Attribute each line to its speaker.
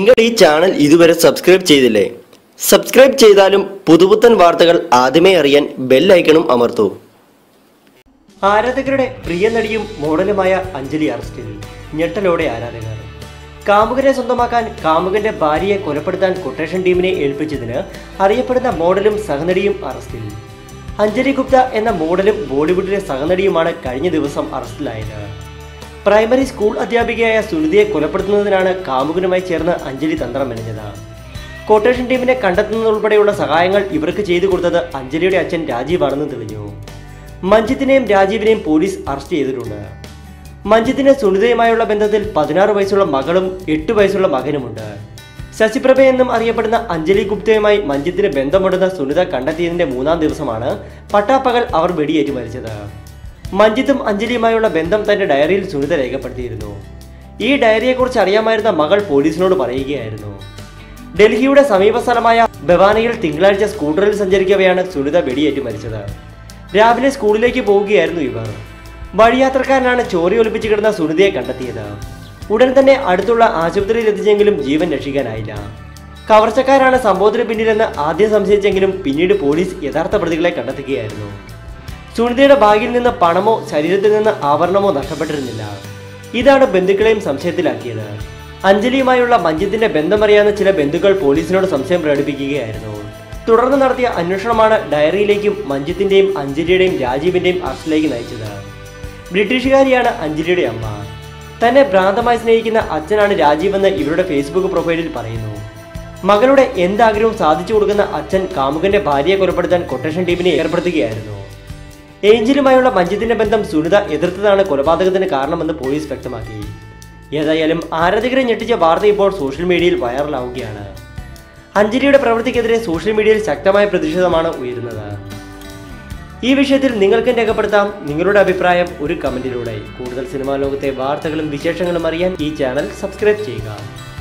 Speaker 1: നിങ്ങൾ ഈ ചാനൽ ഇതുവരെ സബ്സ്ക്രൈബ് ചെയ്തില്ലേ സബ്സ്ക്രൈബ് ചെയ്താലും പുതുപുത്തൻ വാർത്തകൾ ആദ്യമേ അറിയാൻ ബെൽ ഐക്കണും അമർത്തൂ ആരാധകരുടെ പ്രിയ നടിയും മോഡലുമായ അഞ്ജലി അറസ്റ്റിൽ ഞെട്ടലോടെ ആരാധകർ കാമുകനെ സ്വന്തമാക്കാൻ കാമുകന്റെ ഭാര്യയെ കൊലപ്പെടുത്താൻ കൊട്ടേഷൻ ടീമിനെ ഏൽപ്പിച്ചതിന് അറിയപ്പെടുന്ന മോഡലും സഹനടിയും അറസ്റ്റിൽ അഞ്ജലി ഗുപ്ത എന്ന മോഡലും ബോളിവുഡിലെ സഹനടിയുമാണ് കഴിഞ്ഞ ദിവസം അറസ്റ്റിലായത് പ്രൈമറി സ്കൂൾ അധ്യാപികയായ സുനിതയെ കൊലപ്പെടുത്തുന്നതിനാണ് കാമുകനുമായി ചേർന്ന് അഞ്ജലി തന്ത്രം മെനഞ്ഞത് കൊട്ടേഷൻ ടീമിനെ കണ്ടെത്തുന്നതുൾപ്പെടെയുള്ള സഹായങ്ങൾ ഇവർക്ക് ചെയ്തു കൊടുത്തത് അഞ്ജലിയുടെ അച്ഛൻ രാജീവാണെന്ന് തെളിഞ്ഞു മഞ്ജിത്തിനെയും രാജീവിനെയും പോലീസ് അറസ്റ്റ് ചെയ്തിട്ടുണ്ട് മഞ്ജിത്തിന് സുനിതയുമായുള്ള ബന്ധത്തിൽ പതിനാറ് വയസ്സുള്ള മകളും എട്ട് വയസ്സുള്ള മകനുമുണ്ട് ശശിപ്രഭ എന്നും അറിയപ്പെടുന്ന അഞ്ജലി ഗുപ്തയുമായി മഞ്ജിത്തിന് ബന്ധമുണ്ടെന്ന് സുനിത കണ്ടെത്തിയതിന്റെ മൂന്നാം ദിവസമാണ് പട്ടാപ്പകൽ അവർ വെടിയേറ്റ് മരിച്ചത് മഞ്ജിത്തും അഞ്ജലിയുമായുള്ള ബന്ധം തന്റെ ഡയറിയിൽ സുനിത രേഖപ്പെടുത്തിയിരുന്നു ഈ ഡയറിയെക്കുറിച്ച് അറിയാമായിരുന്ന മകൾ പോലീസിനോട് പറയുകയായിരുന്നു ഡൽഹിയുടെ സമീപ സ്ഥലമായ ബവാനയിൽ തിങ്കളാഴ്ച സ്കൂട്ടറിൽ സഞ്ചരിക്കവെയാണ് സുനിത വെടിയേറ്റ് മരിച്ചത് രാവിലെ സ്കൂളിലേക്ക് പോവുകയായിരുന്നു ഇവർ വഴിയാത്രക്കാരനാണ് ചോരി ഒലിപ്പിച്ച് കിടന്ന സുനിതയെ കണ്ടെത്തിയത് ഉടൻ തന്നെ അടുത്തുള്ള ആശുപത്രിയിൽ എത്തിച്ചെങ്കിലും ജീവൻ രക്ഷിക്കാനായില്ല കവർച്ചക്കാരാണ് സംഭവത്തിന് പിന്നിലെന്ന് ആദ്യം സംശയിച്ചെങ്കിലും പിന്നീട് പോലീസ് യഥാർത്ഥ പ്രതികളെ കണ്ടെത്തുകയായിരുന്നു സുനിതയുടെ ബാഗിൽ നിന്ന് പണമോ ശരീരത്തിൽ നിന്ന് ആഭരണമോ നഷ്ടപ്പെട്ടിരുന്നില്ല ഇതാണ് ബന്ധുക്കളെയും സംശയത്തിലാക്കിയത് അഞ്ജലിയുമായുള്ള മഞ്ജിത്തിന്റെ ബന്ധമറിയാവുന്ന ചില ബന്ധുക്കൾ പോലീസിനോട് സംശയം പ്രകടിപ്പിക്കുകയായിരുന്നു തുടർന്ന് നടത്തിയ അന്വേഷണമാണ് ഡയറിയിലേക്കും മഞ്ജിത്തിന്റെയും അഞ്ജലിയുടെയും രാജീവിന്റെയും അറസ്റ്റിലേക്ക് നയിച്ചത് ബ്രിട്ടീഷുകാരിയാണ് അഞ്ജലിയുടെ അമ്മ തന്നെ ഭ്രാന്തമായി സ്നേഹിക്കുന്ന അച്ഛനാണ് രാജീവ് എന്ന് ഇവരുടെ ഫേസ്ബുക്ക് പ്രൊഫൈലിൽ പറയുന്നു മകളുടെ എന്താഗ്രഹവും സാധിച്ചു കൊടുക്കുന്ന അച്ഛൻ കാമുകന്റെ ഭാര്യയെ കൊലപ്പെടുത്താൻ കൊട്ടേഷൻ ടീമിനെ ഏർപ്പെടുത്തുകയായിരുന്നു ഏഞ്ചലുമായുള്ള മഞ്ജിത്തിന്റെ ബന്ധം സുനിത എതിർത്തതാണ് കൊലപാതകത്തിന് കാരണമെന്ന് പോലീസ് വ്യക്തമാക്കി ഏതായാലും ആരാധകരെ ഞെട്ടിച്ച വാർത്ത ഇപ്പോൾ സോഷ്യൽ മീഡിയയിൽ വൈറലാവുകയാണ് അഞ്ജലിയുടെ പ്രവൃത്തിക്കെതിരെ സോഷ്യൽ മീഡിയയിൽ ശക്തമായ പ്രതിഷേധമാണ് ഉയരുന്നത് ഈ വിഷയത്തിൽ നിങ്ങൾക്കും രേഖപ്പെടുത്താം നിങ്ങളുടെ അഭിപ്രായം ഒരു കമന്റിലൂടെ കൂടുതൽ സിനിമാ ലോകത്തെ വാർത്തകളും വിശേഷങ്ങളും അറിയാൻ ഈ ചാനൽ സബ്സ്ക്രൈബ് ചെയ്യുക